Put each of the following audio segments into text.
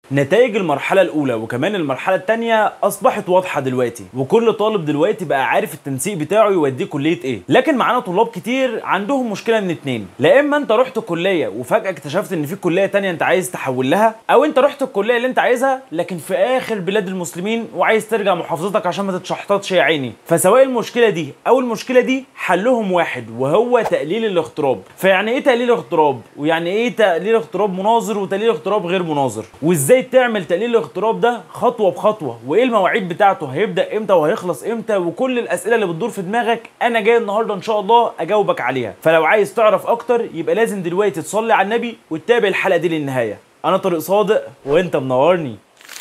نتائج المرحله الاولى وكمان المرحله الثانيه اصبحت واضحه دلوقتي وكل طالب دلوقتي بقى عارف التنسيق بتاعه يوديه كليه ايه لكن معانا طلاب كتير عندهم مشكله من اتنين لا اما انت رحت كليه وفجاه اكتشفت ان في كليه تانية انت عايز تحول لها او انت رحت الكليه اللي انت عايزها لكن في اخر بلاد المسلمين وعايز ترجع محافظتك عشان ما تتشحططش يا عيني فسواء المشكله دي او المشكله دي حلهم واحد وهو تقليل الاغتراب فيعني ايه تقليل اغتراب ويعني ايه تقليل اغتراب مناظر وتقليل اغتراب غير مناظر وازاي تعمل تقليل الاغتراب ده خطوه بخطوه وايه المواعيد بتاعته هيبدا امتى وهيخلص امتى وكل الاسئله اللي بتدور في دماغك انا جاي النهارده ان شاء الله اجاوبك عليها فلو عايز تعرف اكتر يبقى لازم دلوقتي تصلي على النبي وتتابع الحلقه دي للنهايه انا طارق صادق وانت منورني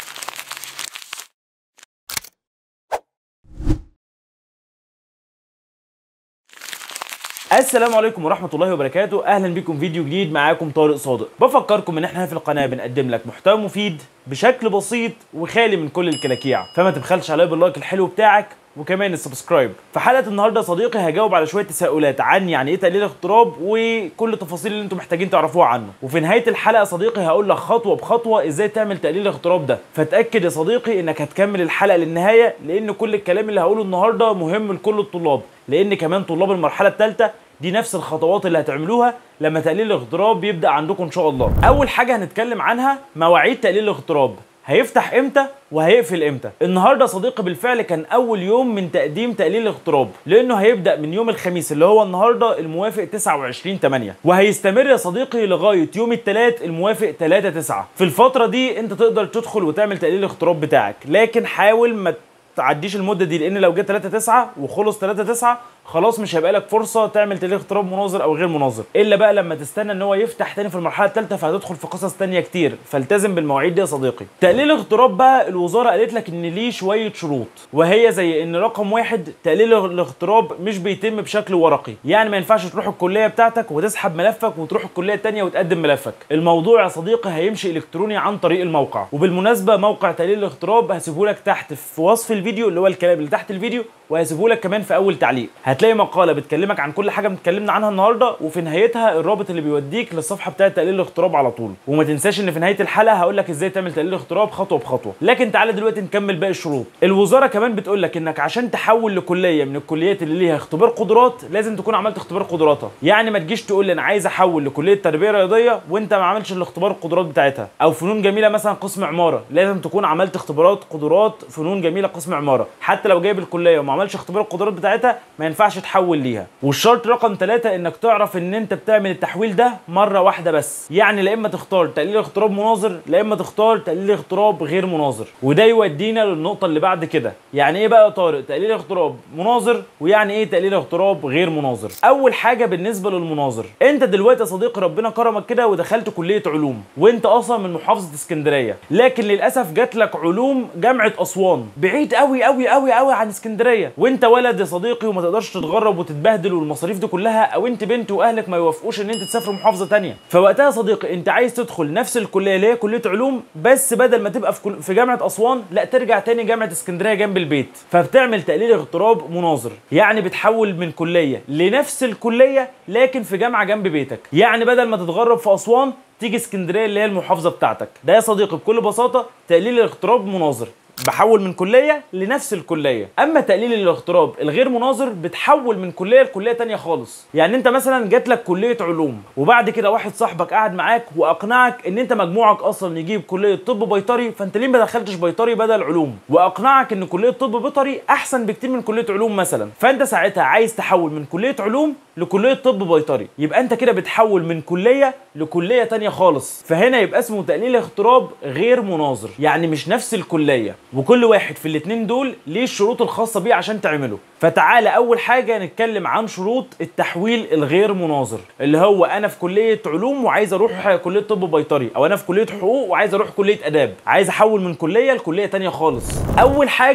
السلام عليكم ورحمة الله وبركاته، أهلا بكم فيديو جديد معاكم طارق صادق، بفكركم إن إحنا في القناة بنقدم لك محتوى مفيد بشكل بسيط وخالي من كل الكلاكيع، فما تبخلش عليا باللايك الحلو بتاعك وكمان السبسكرايب. في حلقة النهاردة صديقي هجاوب على شوية تساؤلات عن يعني إيه تقليل الاغتراب وكل التفاصيل اللي أنتم محتاجين تعرفوها عنه، وفي نهاية الحلقة صديقي هقول لك خطوة بخطوة إزاي تعمل تقليل الاغتراب ده، فتأكد يا صديقي إنك هتكمل الحلقة للنهاية لأن كل الكلام اللي هقوله النهاردة مهم لكل الطلاب، لأن كمان طلاب المرحلة الثالثة دي نفس الخطوات اللي هتعملوها لما تقليل الاغتراب يبدا عندكم ان شاء الله اول حاجه هنتكلم عنها مواعيد تقليل الاغتراب هيفتح امتى وهيقفل امتى النهارده صديقي بالفعل كان اول يوم من تقديم تقليل الاغتراب لانه هيبدا من يوم الخميس اللي هو النهارده الموافق 29 8 وهيستمر يا صديقي لغايه يوم الثلاث الموافق 3 9 في الفتره دي انت تقدر تدخل وتعمل تقليل الاغتراب بتاعك لكن حاول ما تعديش المده دي لان لو جه 3 9 وخلص 3 9 خلاص مش هيبقى لك فرصه تعمل تقليل اغتراب مناظر او غير مناظر الا بقى لما تستنى ان هو يفتح تاني في المرحله الثالثه فهتدخل في قصص تانية كتير فالتزم بالمواعيد دي يا صديقي تقليل الاغتراب بقى الوزاره قالت لك ان ليه شويه شروط وهي زي ان رقم واحد تقليل الاغتراب مش بيتم بشكل ورقي يعني ما ينفعش تروح الكليه بتاعتك وتسحب ملفك وتروح الكليه الثانيه وتقدم ملفك الموضوع يا صديقي هيمشي الكتروني عن طريق الموقع وبالمناسبه موقع تقليل الاغتراب هسيبه لك تحت في وصف الفيديو اللي هو الكلام اللي تحت الفيديو وهسيبه لك كمان في اول تعليق هتلاقي مقاله بتكلمك عن كل حاجه بنتكلمنا عنها النهارده وفي نهايتها الرابط اللي بيوديك للصفحه بتاعه تقليل الاغتراب على طول وما تنساش ان في نهايه الحلقه هقول لك ازاي تعمل تقليل الاغتراب خطوه بخطوه لكن تعالى دلوقتي نكمل باقي الشروط الوزاره كمان بتقول لك انك عشان تحول لكليه من الكليات اللي ليها اختبار قدرات لازم تكون عملت اختبار قدراتها يعني ما تجيش تقول لي انا عايز احول لكليه تربيه رياضيه وانت ما عملتش الاختبار القدرات بتاعتها او فنون جميله مثلا قسم عماره لازم تكون عملت اختبارات قدرات فنون جميله قسم عماره حتى لو جايب الكليه وما عملش اختبار القدرات بتاعتها ما ينفعش تحول ليها والشرط رقم ثلاثة انك تعرف ان انت بتعمل التحويل ده مره واحده بس يعني لا اما تختار تقليل اغتراب مناظر لا اما تختار تقليل اغتراب غير مناظر وده يودينا للنقطه اللي بعد كده يعني ايه بقى يا طارق تقليل اغتراب مناظر ويعني ايه تقليل اغتراب غير مناظر اول حاجه بالنسبه للمناظر انت دلوقتي يا صديقي ربنا كرمك كده ودخلت كليه علوم وانت اصلا من محافظه اسكندريه لكن للاسف جات لك علوم جامعه اسوان بعيد قوي قوي قوي قوي عن اسكندريه وانت ولد يا صديقي وما تقدرش تتغرب وتتبهدل والمصاريف دي كلها او انت بنت واهلك ما يوافقوش ان انت تسافر محافظه تانية فوقتها يا صديقي انت عايز تدخل نفس الكليه اللي هي كليه علوم بس بدل ما تبقى في, كل... في جامعه اسوان لا ترجع تاني جامعه اسكندريه جنب البيت فبتعمل تقليل اغتراب مناظر يعني بتحول من كليه لنفس الكليه لكن في جامعه جنب بيتك يعني بدل ما تتغرب في اسوان تيجي اسكندريه اللي هي المحافظه بتاعتك ده يا صديقي بكل بساطه تقليل الاغتراب مناظر بحول من كليه لنفس الكليه اما تقليل الاغتراب الغير مناظر بتحول من كليه لكليه تانية خالص يعني انت مثلا جات لك كليه علوم وبعد كده واحد صاحبك قعد معاك واقنعك ان انت مجموعك اصلا يجيب كليه طب بيطري فانت ليه ما دخلتش بيطري بدل علوم واقنعك ان كليه طب بيطري احسن بكتير من كليه علوم مثلا فانت ساعتها عايز تحول من كليه علوم لكليه طب بيطري يبقى انت كده بتحول من كليه لكليه تانية خالص فهنا يبقى اسمه تقليل اغتراب غير مناظر يعني مش نفس الكليه وكل واحد في الاتنين دول ليه الشروط الخاصة بيه عشان تعمله فتعالى أول حاجة نتكلم عن شروط التحويل الغير مناظر اللي هو أنا في كلية علوم وعايز أروح كلية طب بيطري أو أنا في كلية حقوق وعايز أروح كلية آداب عايز أحول من كلية لكلية تانية خالص أول حاجة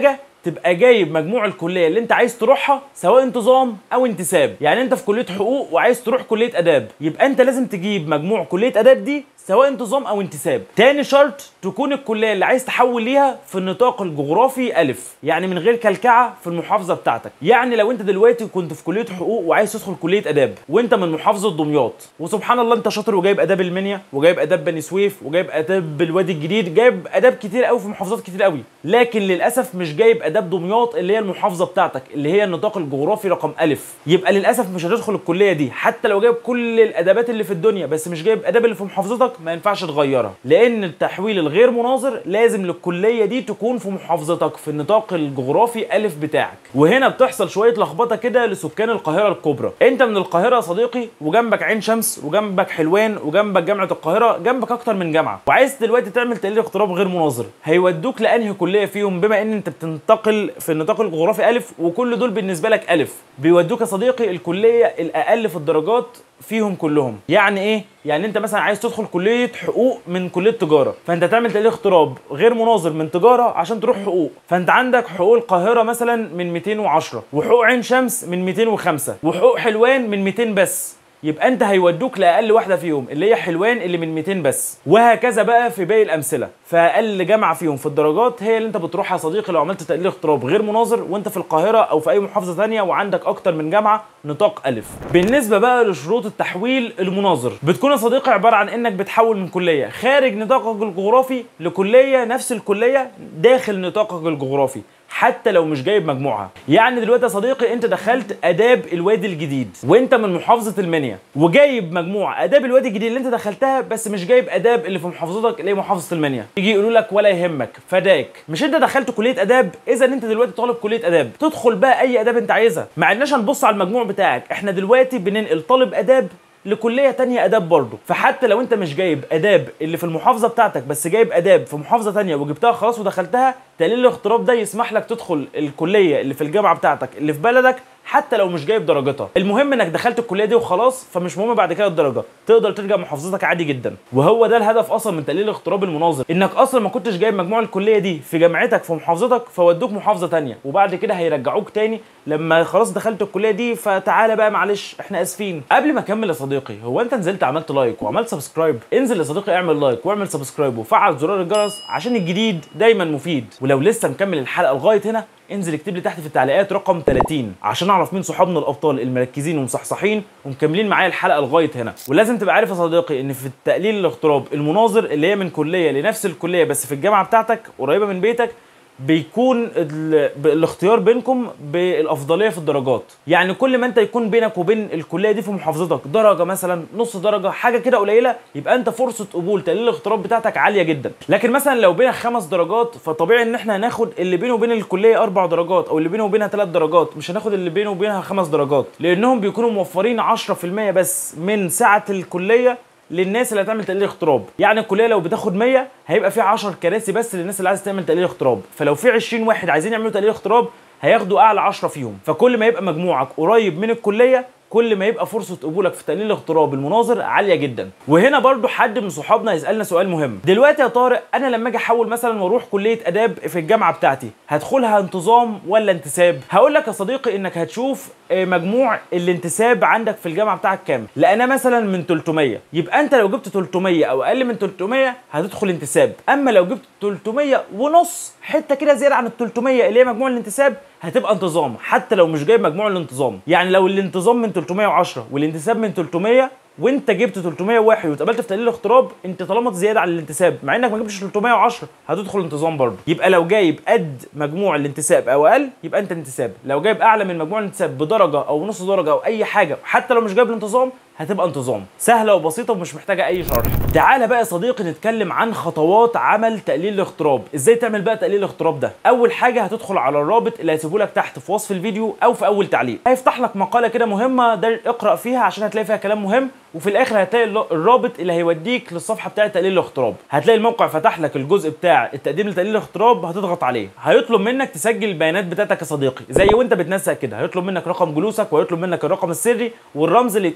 تبقى جايب مجموع الكليه اللي انت عايز تروحها سواء انتظام او انتساب يعني انت في كليه حقوق وعايز تروح كليه اداب يبقى انت لازم تجيب مجموع كليه اداب دي سواء انتظام او انتساب تاني شرط تكون الكليه اللي عايز تحول ليها في النطاق الجغرافي الف يعني من غير كلكعه في المحافظه بتاعتك يعني لو انت دلوقتي كنت في كليه حقوق وعايز تدخل كليه اداب وانت من محافظه دمياط وسبحان الله انت شاطر وجايب اداب المنيا وجايب اداب بني سويف وجايب اداب الوادي الجديد جايب اداب كتير قوي في محافظات كتير قوي لكن للاسف مش جايب اداب دمياط اللي هي المحافظه بتاعتك اللي هي النطاق الجغرافي رقم الف يبقى للاسف مش هتدخل الكليه دي حتى لو جايب كل الادابات اللي في الدنيا بس مش جايب اداب اللي في محافظتك ما ينفعش تغيرها لان التحويل الغير مناظر لازم للكليه دي تكون في محافظتك في النطاق الجغرافي الف بتاعك وهنا بتحصل شويه لخبطه كده لسكان القاهره الكبرى انت من القاهره يا صديقي وجنبك عين شمس وجنبك حلوان وجنبك جامعه القاهره جنبك اكتر من جامعه وعايز دلوقتي تعمل تقليل اغتراب غير مناظر هيودوك لانهي كليه فيهم بما ان انت بتنتقل في النطاق الجغرافي الف وكل دول بالنسبه لك الف بيودوك يا صديقي الكليه الاقل في الدرجات فيهم كلهم يعني ايه يعني انت مثلا عايز تدخل كليه حقوق من كليه تجاره فانت تعمل تقليل اغتراب غير مناظر من تجاره عشان تروح حقوق فانت عندك حقوق القاهره مثلا من 210 وحقوق عين شمس من 205 وحقوق حلوان من 200 بس يبقى انت هيودوك لاقل واحده فيهم اللي هي حلوان اللي من 200 بس وهكذا بقى في باقي الامثله فاقل جامعه فيهم في الدرجات هي اللي انت بتروحها يا صديقي لو عملت تقليل اغتراب غير مناظر وانت في القاهره او في اي محافظه ثانيه وعندك اكتر من جامعه نطاق الف بالنسبه بقى لشروط التحويل المناظر بتكون يا صديقي عباره عن انك بتحول من كليه خارج نطاقك الجغرافي لكليه نفس الكليه داخل نطاقك الجغرافي حتى لو مش جايب مجموعها يعني دلوقتي يا صديقي انت دخلت اداب الوادي الجديد وانت من محافظه المنيا وجايب مجموعه اداب الوادي الجديد اللي انت دخلتها بس مش جايب اداب اللي في محافظتك اللي هي محافظه المنيا يجي يقولوا لك ولا يهمك فداك مش انت دخلت كليه اداب اذا انت دلوقتي طالب كليه اداب تدخل بقى اي اداب انت عايزها ما عدناش هنبص على المجموع بتاعك احنا دلوقتي بننقل طالب اداب لكليه تانية اداب برضه فحتى لو انت مش جايب اداب اللي في المحافظه بتاعتك بس جايب اداب في محافظه تانية وجبتها خلاص ودخلتها تقليل الاغتراب ده يسمح لك تدخل الكليه اللي في الجامعه بتاعتك اللي في بلدك حتى لو مش جايب درجتها المهم انك دخلت الكليه دي وخلاص فمش مهم بعد كده الدرجه تقدر ترجع محافظتك عادي جدا وهو ده الهدف اصلا من تقليل الاغتراب المناظر انك اصلا ما كنتش جايب مجموع الكليه دي في جامعتك في محافظتك فودوك محافظه تانية وبعد كده هيرجعوك تاني لما خلاص دخلت الكليه دي فتعالى بقى معلش احنا اسفين قبل ما اكمل يا صديقي هو انت نزلت عملت لايك وعملت سبسكرايب انزل يا صديقي اعمل لايك واعمل سبسكرايب وفعل زرار الجرس عشان الجديد دايما مفيد ولو لسه مكمل الحلقه لغايه هنا انزل اكتب لي تحت في التعليقات رقم 30 عشان اعرف مين صحابنا الابطال المركزين ومصحصحين ومكملين معايا الحلقه لغايه هنا ولازم تبقى عارف يا صديقي ان في التقليل الاغتراب المناظر اللي هي من كليه لنفس الكليه بس في الجامعه بتاعتك قريبه من بيتك بيكون ال- ب- الاختيار بينكم بالافضليه في الدرجات يعني كل ما انت يكون بينك وبين الكليه دي في محافظتك درجه مثلا نص درجه حاجه كده قليله يبقى انت فرصه قبول تقليل الاغتراب بتاعتك عاليه جدا لكن مثلا لو بينك خمس درجات فطبيعي ان احنا هناخد اللي بينه وبين الكليه اربع درجات او اللي بينه وبينها ثلاث درجات مش هناخد اللي بينه وبينها خمس درجات لانهم بيكونوا موفرين 10% بس من سعه الكليه للناس اللي هتعمل تقليل اغتراب يعني الكليه لو بتاخد 100 هيبقى في 10 كراسي بس للناس اللي عايزه تعمل تقليل اغتراب فلو في 20 واحد عايزين يعملوا تقليل اغتراب هياخدوا اعلى 10 فيهم فكل ما يبقى مجموعك قريب من الكليه كل ما يبقى فرصه قبولك في تقليل الاغتراب المناظر عاليه جدا وهنا برضو حد من صحابنا يسالنا سؤال مهم دلوقتي يا طارق انا لما اجي احول مثلا واروح كليه اداب في الجامعه بتاعتي هدخلها انتظام ولا انتساب هقول لك يا صديقي انك هتشوف آه، مجموع الانتساب عندك في الجامعه بتاعك كام لان مثلا من 300 يبقى انت لو جبت 300 او اقل من 300 هتدخل انتساب اما لو جبت 300 ونص حته كده زياده عن ال 300 اللي هي مجموع الانتساب هتبقى انتظام حتى لو مش جايب مجموع الانتظام يعني لو الانتظام من 310 والانتساب من 300 وانت جبت 301 واتقبلت في تقليل الاغتراب انت طالما زياده عن الانتساب مع انك ما جبتش 310 هتدخل انتظام برضه يبقى لو جايب قد مجموع الانتساب او اقل يبقى انت انتساب لو جايب اعلى من مجموع الانتساب بدرجه او نص درجه او اي حاجه حتى لو مش جايب الانتظام هتبقى انتظام سهله وبسيطه ومش محتاجه اي شرح تعالى بقى يا صديقي نتكلم عن خطوات عمل تقليل الاغتراب ازاي تعمل بقى تقليل الاغتراب ده اول حاجه هتدخل على الرابط اللي هسيبه لك تحت في وصف الفيديو او في اول تعليق هيفتح لك مقاله كده مهمه ده اقرا فيها عشان هتلاقي فيها كلام مهم وفي الاخر هتلاقي الل- الرابط اللي هيوديك للصفحه بتاعه تقليل الاغتراب هتلاقي الموقع فتح لك الجزء بتاع التقديم لتقليل الاغتراب هتضغط عليه هيطلب منك تسجل البيانات بتاعتك يا صديقي زي وانت بتنسق كده هيطلب منك رقم جلوسك وهيطلب منك الرقم السري والرمز اللي يتاكد من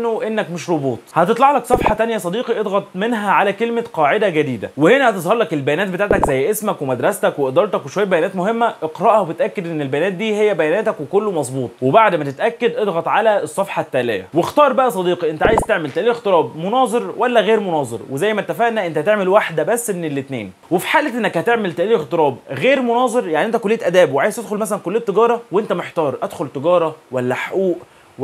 منه انك مش روبوت هتطلع لك صفحه تانية يا صديقي اضغط منها على كلمه قاعده جديده وهنا هتظهر لك البيانات بتاعتك زي اسمك ومدرستك وادارتك وشويه بيانات مهمه اقراها وتاكد ان البيانات دي هي بياناتك وكله مظبوط وبعد ما تتاكد اضغط على الصفحه التاليه واختار بقى يا صديقي انت عايز تعمل تحليل اغتراب مناظر ولا غير مناظر وزي ما اتفقنا انت هتعمل واحده بس من الاثنين وفي حاله انك هتعمل تحليل اغتراب غير مناظر يعني انت كليه اداب وعايز تدخل مثلا كليه تجاره وانت محتار ادخل تجاره ولا حقوق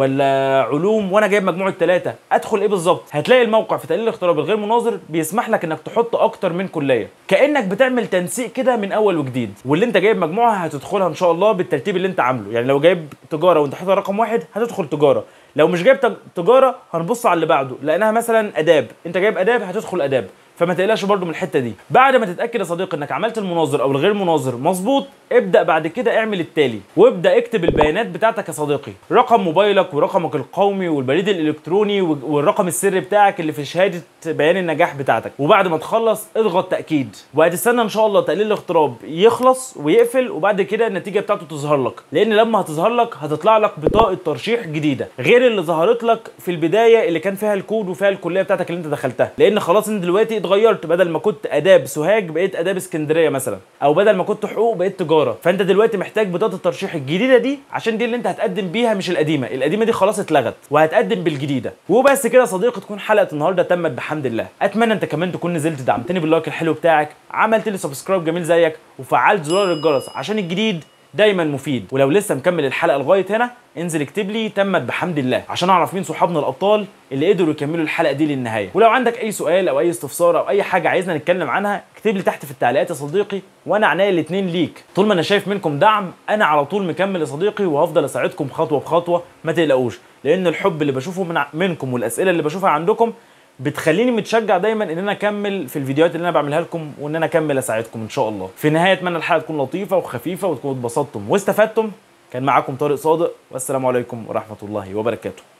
ولا علوم وانا جايب مجموعه ثلاثه ادخل ايه بالظبط هتلاقي الموقع في تحليل الاغتراب الغير مناظر بيسمح لك انك تحط اكتر من كليه كانك بتعمل تنسيق كده من اول وجديد واللي انت جايب مجموعه هتدخلها ان شاء الله بالترتيب اللي انت عامله يعني لو جايب تجاره وانت حاطط رقم واحد هتدخل تجاره لو مش جايب تج- تجاره هنبص على اللي بعده لانها مثلا اداب انت جايب اداب هتدخل اداب فما تقلقش برضو من الحته دي بعد ما تتاكد يا صديقي انك عملت المناظر او الغير مناظر مظبوط ابدا بعد كده اعمل التالي وابدا اكتب البيانات بتاعتك يا صديقي رقم موبايلك ورقمك القومي والبريد الالكتروني و- والرقم السري بتاعك اللي في شهاده بيان النجاح بتاعتك وبعد ما تخلص اضغط تاكيد وهتستنى ان شاء الله تقليل الاغتراب يخلص ويقفل وبعد كده النتيجه بتاعته تظهر لك لان لما هتظهر لك هتطلع لك بطاقه ترشيح جديده غير اللي ظهرت لك في البدايه اللي كان فيها الكود وفيها الكليه بتاعتك اللي انت دخلتها لان خلاص انت دلوقتي اتغيرت بدل ما كنت اداب سوهاج بقيت اداب اسكندريه مثلا او بدل ما كنت حقوق بقيت تجاره فانت دلوقتي محتاج بطاقه الترشيح الجديده دي عشان دي اللي انت هتقدم بيها مش القديمه القديمه دي خلاص اتلغت وهتقدم بالجديده وبس كده يا صديقي تكون حلقه النهارده تمت بحمد الله اتمنى انت كمان تكون نزلت دعمتني باللايك الحلو بتاعك عملت لي سبسكرايب جميل زيك وفعلت زرار الجرس عشان الجديد دايما مفيد ولو لسه مكمل الحلقه لغايه هنا انزل اكتب لي تمت بحمد الله عشان اعرف مين صحابنا الابطال اللي قدروا يكملوا الحلقه دي للنهايه ولو عندك اي سؤال او اي استفسار او اي حاجه عايزنا نتكلم عنها اكتب لي تحت في التعليقات يا صديقي وانا عناية الاثنين ليك طول ما انا شايف منكم دعم انا على طول مكمل يا صديقي وهفضل اساعدكم خطوه بخطوه ما تقلقوش لان الحب اللي بشوفه من منكم والاسئله اللي بشوفها عندكم بتخليني متشجع دايما ان انا اكمل في الفيديوهات اللي انا بعملها لكم وان انا اكمل اساعدكم ان شاء الله في النهايه اتمنى الحلقه تكون لطيفه وخفيفه وتكونوا اتبسطتم واستفدتم كان معاكم طارق صادق والسلام عليكم ورحمه الله وبركاته